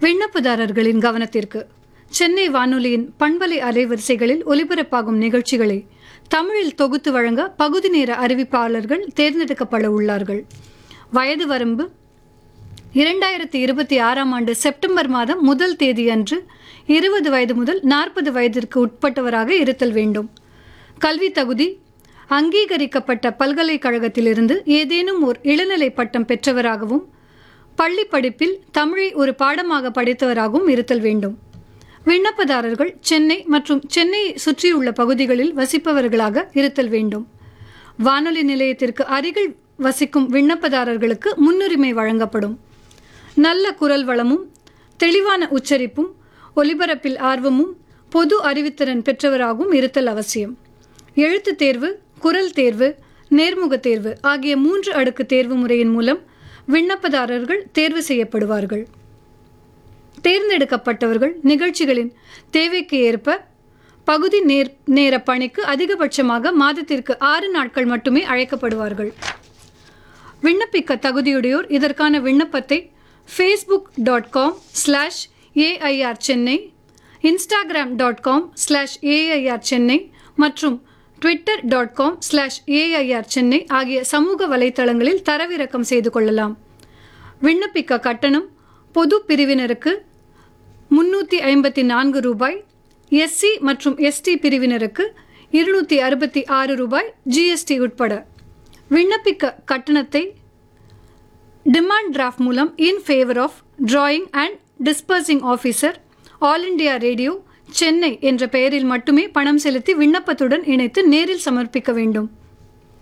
விண்ணப்பதாரர்களின் கவனத்திற்கு சென்னை வானொலியின் பண்பலை அலைவரிசைகளில் ஒலிபரப்பாகும் நிகழ்ச்சிகளை தமிழில் தொகுத்து வழங்க பகுதி நேர அறிவிப்பாளர்கள் தேர்ந்தெடுக்கப்பட உள்ளார்கள் வயது வரம்பு இரண்டாயிரத்தி இருபத்தி ஆறாம் ஆண்டு செப்டம்பர் மாதம் முதல் தேதியன்று இருபது வயது முதல் நாற்பது வயதிற்கு உட்பட்டவராக இருத்தல் வேண்டும் கல்வி தகுதி அங்கீகரிக்கப்பட்ட பல்கலைக்கழகத்திலிருந்து ஏதேனும் ஓர் இளநிலை பட்டம் பெற்றவராகவும் பள்ளி படிப்பில் தமிழை ஒரு பாடமாக படித்தவராகவும் இருத்தல் வேண்டும் விண்ணப்பதாரர்கள் சென்னை மற்றும் சென்னையை சுற்றியுள்ள பகுதிகளில் வசிப்பவர்களாக இருத்தல் வேண்டும் வானொலி நிலையத்திற்கு அருகில் வசிக்கும் விண்ணப்பதாரர்களுக்கு முன்னுரிமை வழங்கப்படும் நல்ல குரல் வளமும் தெளிவான உச்சரிப்பும் ஒலிபரப்பில் ஆர்வமும் பொது அறிவுத்திறன் பெற்றவராகவும் இருத்தல் அவசியம் எழுத்துத் தேர்வு குரல் தேர்வு நேர்முக தேர்வு ஆகிய மூன்று அடுக்கு தேர்வு முறையின் மூலம் விண்ணப்பதாரர்கள் தேர்வு செய்யப்படுவார்கள் தேர்ந்தெடுக்கப்பட்டவர்கள் நிகழ்ச்சிகளின் தேவைக்கு ஏற்ப பகுதி நேர் நேர பணிக்கு அதிகபட்சமாக மாதத்திற்கு ஆறு நாட்கள் மட்டுமே அழைக்கப்படுவார்கள் விண்ணப்பிக்க தகுதியுடையோர் இதற்கான விண்ணப்பத்தை Facebook dot com slash AIR Chennai Instagram dot com slash AIR Chennai மற்றும் Twitter dot com slash AIR Chennai ஆகிய சமூக வலைத்தளங்களில் தரவிறக்கம் செய்து கொள்ளலாம் விண்ணப்பிக்க கட்டணம் பொது பிரிவினருக்கு முன்னூற்றி ஐம்பத்தி நான்கு ரூபாய் எஸ்சி மற்றும் எஸ்டி பிரிவினருக்கு இருநூற்றி அறுபத்தி ஆறு ரூபாய் ஜிஎஸ்டி உட்பட விண்ணப்பிக்க கட்டணத்தை டிமாண்ட் டிராஃப்ட் மூலம் in favour of drawing and disbursing officer All India Radio Chennai என்ற பெயரில் மட்டுமே பணம் செலுத்தி விண்ணப்பத்துடன் இணைத்து நேரில் சமர்ப்பிக்க வேண்டும்